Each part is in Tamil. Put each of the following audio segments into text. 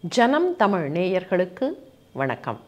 ஜனம் தமிழ் நேயர்களுக்கு வணக்கம்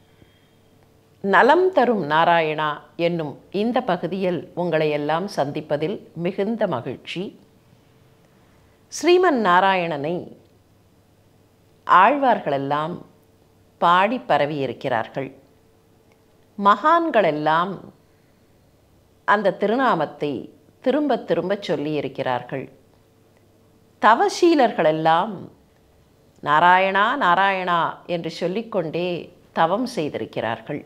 நலம் தரும் நாராயணா என்னும் இந்த பகுதியில் உங்களை எல்லாம் சந்திப்பதில் மிகுந்த மகிழ்ச்சி ஸ்ரீமன் நாராயணனை ஆழ்வார்களெல்லாம் பாடி பரவியிருக்கிறார்கள் மகான்களெல்லாம் அந்த திருநாமத்தை திரும்ப திரும்ப சொல்லியிருக்கிறார்கள் தவசீலர்களெல்லாம் நாராயணா நாராயணா என்று சொல்லிக்கொண்டே தவம் செய்திருக்கிறார்கள்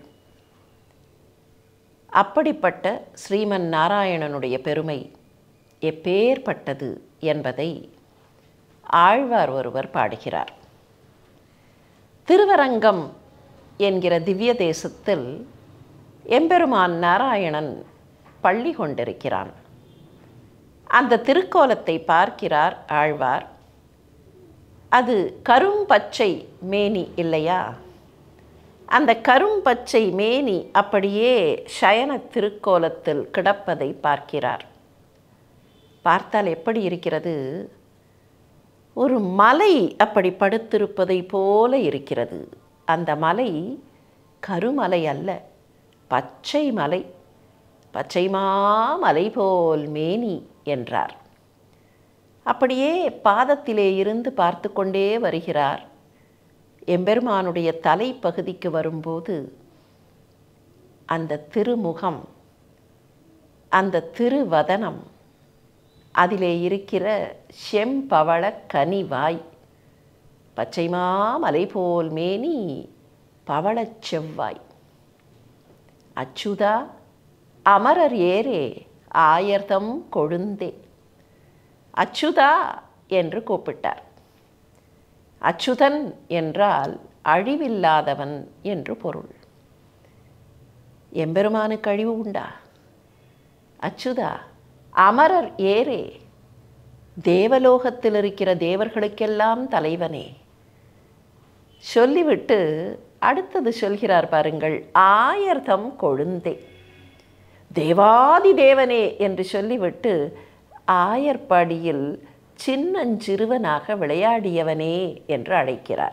அப்படிப்பட்ட ஸ்ரீமன் நாராயணனுடைய பெருமை எப்பேற்பட்டது என்பதை ஆழ்வார் ஒருவர் பாடுகிறார் திருவரங்கம் என்கிற திவ்ய தேசத்தில் எம்பெருமான் நாராயணன் பள்ளி கொண்டிருக்கிறான் அந்த திருக்கோலத்தை பார்க்கிறார் ஆழ்வார் அது கரும்பச்சை மேனி இல்லையா அந்த கரும்பச்சை மேனி அப்படியே சயன திருக்கோலத்தில் கிடப்பதை பார்க்கிறார் பார்த்தால் எப்படி இருக்கிறது ஒரு மலை அப்படி படுத்திருப்பதை போல இருக்கிறது அந்த மலை கருமலை அல்ல பச்சை மலை பச்சைமா மலை போல் மேனி என்றார் அப்படியே பாதத்திலே இருந்து பார்த்து கொண்டே வருகிறார் எம்பெருமானுடைய தலைப்பகுதிக்கு வரும்போது அந்த திருமுகம் அந்த திருவதனம் அதிலே இருக்கிற செம்பவள கனிவாய் பச்சைமா மலை போல் மேனி பவளச் செவ்வாய் அச்சுதா அமரர் ஏரே ஆயர்தம் கொழுந்தே அச்சுதா என்று கூப்பிட்டார் அச்சுதன் என்றால் அழிவில்லாதவன் என்று பொருள் எம்பெருமானுக்கு அழிவு உண்டா அச்சுதா அமரர் ஏரே தேவலோகத்தில் இருக்கிற தேவர்களுக்கெல்லாம் தலைவனே சொல்லிவிட்டு அடுத்தது சொல்கிறார் பாருங்கள் ஆயர்தம் கொழுந்தே தேவாதி தேவனே என்று சொல்லிவிட்டு ஆயர்பாடியில் சின்னஞ்சிறுவனாக விளையாடியவனே என்று அழைக்கிறார்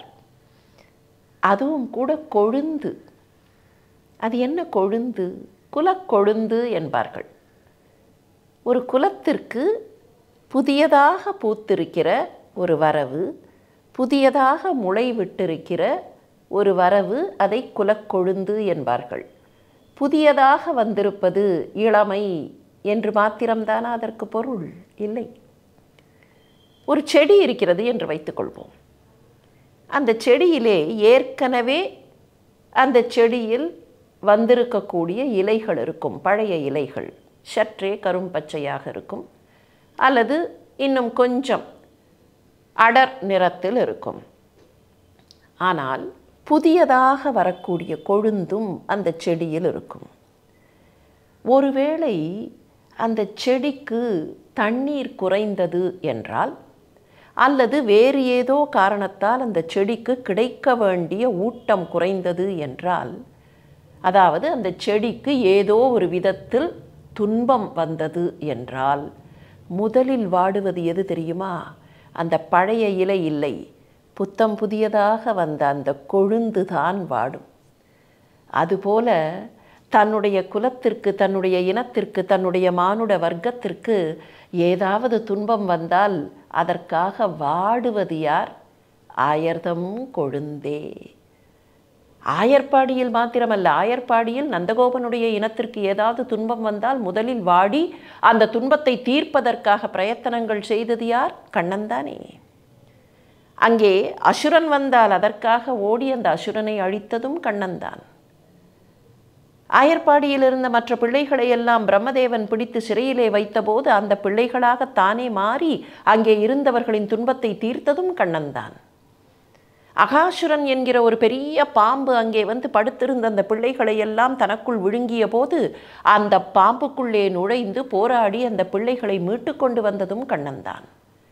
அதுவும் கூட கொழுந்து அது என்ன கொழுந்து குலக்கொழுந்து என்பார்கள் ஒரு குலத்திற்கு புதியதாக பூத்திருக்கிற ஒரு வரவு புதியதாக முளை விட்டிருக்கிற ஒரு வரவு அதை குலக்கொழுந்து என்பார்கள் புதியதாக வந்திருப்பது இளமை என்று மாத்திரம்தானா அதற்கு பொருள் இல்லை ஒரு செடி இருக்கிறது என்று வைத்துக்கொள்வோம் அந்த செடியிலே ஏற்கனவே அந்த செடியில் வந்திருக்கக்கூடிய இலைகள் இருக்கும் பழைய இலைகள் சற்றே கரும்பச்சையாக இருக்கும் அல்லது இன்னும் கொஞ்சம் அடர் நிறத்தில் இருக்கும் ஆனால் புதியதாக வரக்கூடிய கொழுந்தும் அந்த செடியில் இருக்கும் ஒருவேளை அந்த செடிக்கு தண்ணீர் குறைந்தது என்றால் அல்லது வேறு ஏதோ காரணத்தால் அந்த செடிக்கு கிடைக்க வேண்டிய ஊட்டம் குறைந்தது என்றால் அதாவது அந்த செடிக்கு ஏதோ ஒரு விதத்தில் துன்பம் வந்தது என்றால் முதலில் வாடுவது எது தெரியுமா அந்த பழைய இலை இல்லை புத்தம் புதியதாக வந்த அந்த கொழுந்து தான் வாடும் அதுபோல தன்னுடைய குலத்திற்கு தன்னுடைய இனத்திற்கு தன்னுடைய மானுட வர்க்கத்திற்கு ஏதாவது துன்பம் வந்தால் அதற்காக வாடுவது யார் ஆயர்தம் கொழுந்தே ஆயர்பாடியில் மாத்திரமல்ல ஆயர்பாடியில் நந்தகோபனுடைய இனத்திற்கு ஏதாவது துன்பம் வந்தால் முதலில் வாடி அந்த துன்பத்தை தீர்ப்பதற்காக பிரயத்தனங்கள் செய்தது யார் கண்ணன்தானே அங்கே அசுரன் வந்தால் அதற்காக ஓடி அந்த அசுரனை அழித்ததும் கண்ணன்தான் ஆயர்பாடியில் இருந்த மற்ற பிள்ளைகளை எல்லாம் பிரம்மதேவன் பிடித்து சிறையிலே வைத்தபோது அந்த பிள்ளைகளாக தானே மாறி அங்கே இருந்தவர்களின் துன்பத்தை தீர்த்ததும் கண்ணன்தான் அகாசுரன் என்கிற ஒரு பெரிய பாம்பு அங்கே வந்து படுத்திருந்த அந்த பிள்ளைகளை எல்லாம் தனக்குள் விழுங்கிய போது அந்த பாம்புக்குள்ளே நுழைந்து போராடி அந்த பிள்ளைகளை மீட்டு கொண்டு வந்ததும் கண்ணன்தான்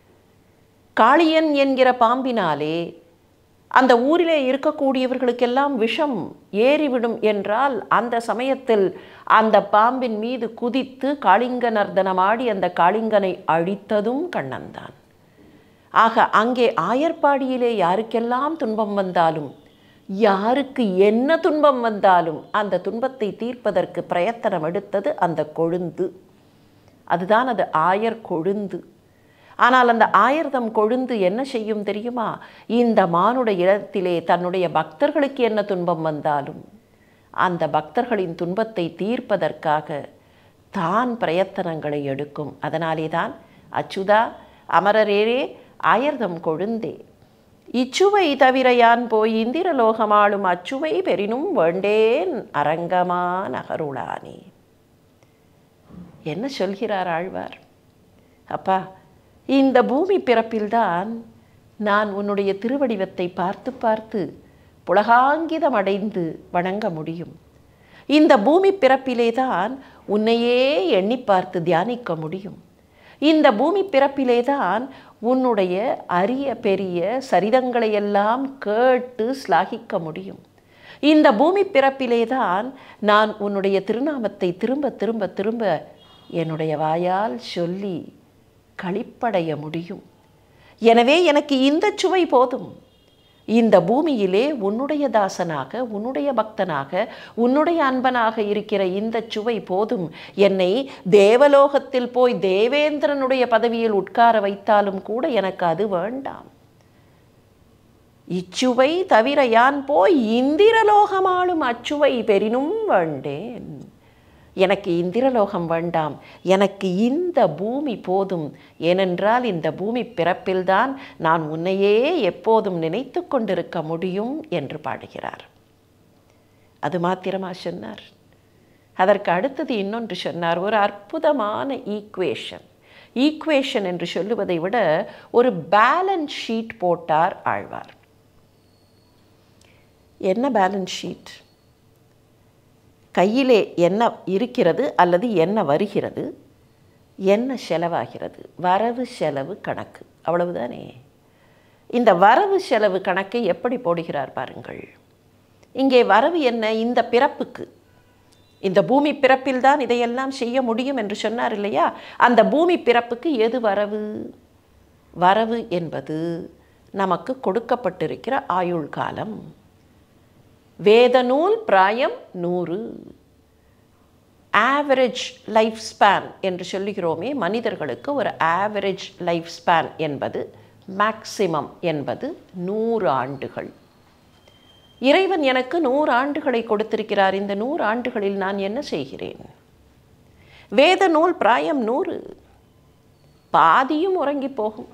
காளியன் என்கிற பாம்பினாலே அந்த ஊரிலே இருக்கக்கூடியவர்களுக்கெல்லாம் விஷம் ஏறிவிடும் என்றால் அந்த சமயத்தில் அந்த பாம்பின் மீது குதித்து காளிங்க நர்தனமாடி அந்த காளிங்கனை அழித்ததும் கண்ணன்தான் ஆக அங்கே ஆயர்பாடியிலே யாருக்கெல்லாம் துன்பம் வந்தாலும் யாருக்கு என்ன துன்பம் வந்தாலும் அந்த துன்பத்தை தீர்ப்பதற்கு பிரயத்தனம் எடுத்தது அந்த கொழுந்து அதுதான் அது ஆயர் கொழுந்து ஆனால் அந்த ஆயர்தம் கொழுந்து என்ன செய்யும் தெரியுமா இந்த மானுட இடத்திலே தன்னுடைய பக்தர்களுக்கு என்ன துன்பம் வந்தாலும் அந்த பக்தர்களின் துன்பத்தை தீர்ப்பதற்காக தான் பிரயத்தனங்களை எடுக்கும் அதனாலே தான் அச்சுதா அமரரேரே ஆயர்தம் கொழுந்தே இச்சுவை தவிர யான் போய் இந்திரலோகமாளும் அச்சுவை பெரினும் வேண்டேன் அரங்கமா நகருளானே என்ன சொல்கிறார் ஆழ்வார் அப்பா இந்த பூமி பிறப்பில்தான் நான் உன்னுடைய திருவடிவத்தை பார்த்து பார்த்து புலகாங்கிதம் அடைந்து வணங்க முடியும் இந்த பூமி பிறப்பிலே தான் உன்னையே எண்ணி பார்த்து தியானிக்க முடியும் இந்த பூமி பிறப்பிலே தான் உன்னுடைய அரிய பெரிய சரிதங்களை எல்லாம் கேட்டு ஸ்லாகிக்க முடியும் இந்த பூமி பிறப்பிலே தான் நான் உன்னுடைய திருநாமத்தை திரும்ப திரும்ப திரும்ப என்னுடைய வாயால் சொல்லி களிப்படைய முடியும் எனவே எனக்கு இந்த சுவை போதும் இந்த பூமியிலே உன்னுடைய தாசனாக உன்னுடைய பக்தனாக உன்னுடைய அன்பனாக இருக்கிற இந்த சுவை போதும் என்னை தேவலோகத்தில் போய் தேவேந்திரனுடைய பதவியில் உட்கார வைத்தாலும் கூட எனக்கு அது வேண்டாம் இச்சுவை தவிர யான் போய் இந்திரலோகமாளும் அச்சுவை பெரினும் வேண்டேன் எனக்கு இந்திரலோகம் வேண்டாம் எனக்கு இந்த பூமி போதும் ஏனென்றால் இந்த பூமி பிறப்பில்தான் நான் உன்னையே எப்போதும் நினைத்து கொண்டிருக்க முடியும் என்று பாடுகிறார் அது மாத்திரமா சொன்னார் அதற்கு அடுத்தது இன்னொன்று சொன்னார் ஒரு அற்புதமான ஈக்குவேஷன் ஈக்குவேஷன் என்று சொல்லுவதை விட ஒரு பேலன்ஸ் ஷீட் போட்டார் ஆழ்வார் என்ன பேலன்ஸ் ஷீட் கையிலே என்ன இருக்கிறது அல்லது என்ன வருகிறது என்ன செலவாகிறது வரவு செலவு கணக்கு அவ்வளவுதானே இந்த வரவு செலவு கணக்கை எப்படி போடுகிறார் பாருங்கள் இங்கே வரவு என்ன இந்த பிறப்புக்கு இந்த பூமி பிறப்பில் தான் இதையெல்லாம் செய்ய முடியும் என்று சொன்னார் இல்லையா அந்த பூமி பிறப்புக்கு எது வரவு வரவு என்பது நமக்கு கொடுக்கப்பட்டிருக்கிற ஆயுள் காலம் வேத நூல் பிராயம் நூறு ஆவரேஜ் லைஃப் ஸ்பேன் என்று சொல்லுகிறோமே மனிதர்களுக்கு ஒரு ஆவரேஜ் லைஃப் ஸ்பேன் என்பது மேக்சிமம் என்பது நூறு ஆண்டுகள் இறைவன் எனக்கு நூறு ஆண்டுகளை கொடுத்திருக்கிறார் இந்த நூறு ஆண்டுகளில் நான் என்ன செய்கிறேன் வேத நூல் பிராயம் நூறு பாதியும் உறங்கி போகும்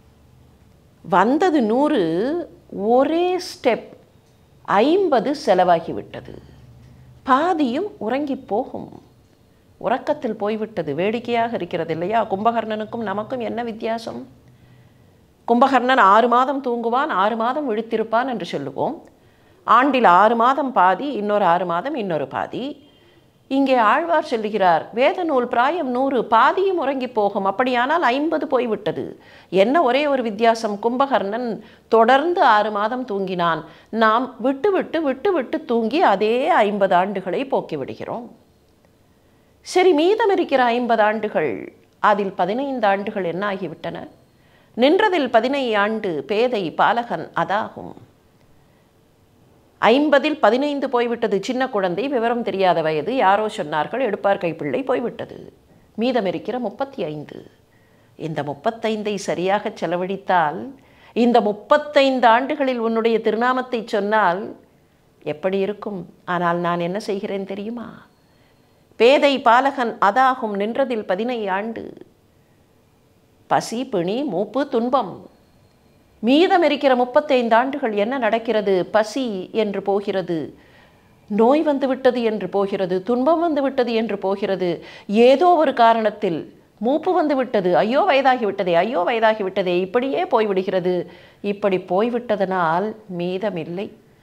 வந்தது நூறு ஒரே ஸ்டெப் ஐம்பது செலவாகிவிட்டது பாதியும் உறங்கி போகும் உறக்கத்தில் போய்விட்டது வேடிக்கையாக இருக்கிறது இல்லையா கும்பகர்ணனுக்கும் நமக்கும் என்ன வித்தியாசம் கும்பகர்ணன் ஆறு மாதம் தூங்குவான் ஆறு மாதம் விழித்திருப்பான் என்று சொல்லுவோம் ஆண்டில் ஆறு மாதம் பாதி இன்னொரு ஆறு மாதம் இன்னொரு பாதி இங்கே ஆழ்வார் சொல்லுகிறார் வேத நூல் பிராயம் நூறு பாதியும் உறங்கி போகும் அப்படியானால் ஐம்பது போய்விட்டது என்ன ஒரே ஒரு வித்தியாசம் கும்பகர்ணன் தொடர்ந்து ஆறு மாதம் தூங்கினான் நாம் விட்டு விட்டு விட்டு விட்டு தூங்கி அதே ஐம்பது ஆண்டுகளை போக்கி விடுகிறோம் சரி மீதம் இருக்கிற ஐம்பது ஆண்டுகள் அதில் பதினைந்து ஆண்டுகள் என்ன ஆகிவிட்டன நின்றதில் பதினை ஆண்டு பேதை பாலகன் அதாகும் ஐம்பதில் பதினைந்து போய்விட்டது சின்ன குழந்தை விவரம் தெரியாத வயது யாரோ சொன்னார்கள் எடுப்பார் கைப்பிள்ளை போய்விட்டது மீதம் இருக்கிற முப்பத்தி ஐந்து இந்த முப்பத்தைந்தை சரியாக செலவழித்தால் இந்த முப்பத்தைந்து ஆண்டுகளில் உன்னுடைய திருநாமத்தை சொன்னால் எப்படி இருக்கும் ஆனால் நான் என்ன செய்கிறேன் தெரியுமா பேதை பாலகன் அதாகும் நின்றதில் பதினை ஆண்டு பசி பிணி மூப்பு துன்பம் மீதம் இருக்கிற முப்பத்தைந்து ஆண்டுகள் என்ன நடக்கிறது பசி என்று போகிறது நோய் வந்து விட்டது என்று போகிறது துன்பம் வந்து விட்டது என்று போகிறது ஏதோ ஒரு காரணத்தில் மூப்பு வந்து விட்டது ஐயோ வயதாகி விட்டதே ஐயோ வயதாகி விட்டதே இப்படியே போய்விடுகிறது இப்படி போய்விட்டதனால் மீதமில்லை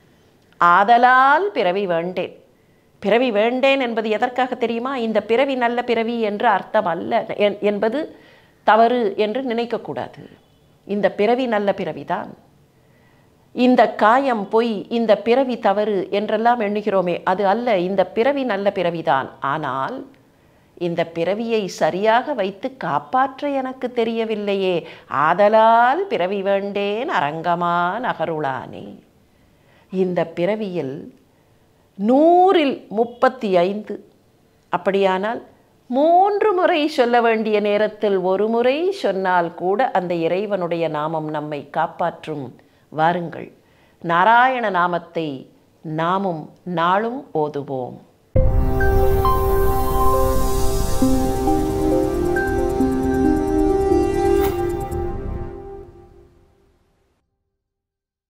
ஆதலால் பிறவி வேண்டேன் பிறவி வேண்டேன் என்பது எதற்காக தெரியுமா இந்த பிறவி நல்ல பிறவி என்று அர்த்தம் அல்ல என்- என்பது தவறு என்று நினைக்கக்கூடாது இந்த பிறவி நல்ல பிறவிதான் இந்த காயம் பொய் இந்த பிறவி தவறு என்றெல்லாம் எண்ணுகிறோமே அது அல்ல இந்த பிறவி நல்ல பிறவிதான் ஆனால் இந்த பிறவியை சரியாக வைத்து காப்பாற்ற எனக்கு தெரியவில்லையே ஆதலால் பிறவி வேண்டேன் அரங்கமா நகருளானே இந்த பிறவியில் நூறில் முப்பத்தி ஐந்து அப்படியானால் மூன்று முறை சொல்ல வேண்டிய நேரத்தில் ஒரு முறை சொன்னால் கூட அந்த இறைவனுடைய நாமம் நம்மை காப்பாற்றும் வாருங்கள் நாராயண நாமத்தை நாமும் நாளும் ஓதுவோம்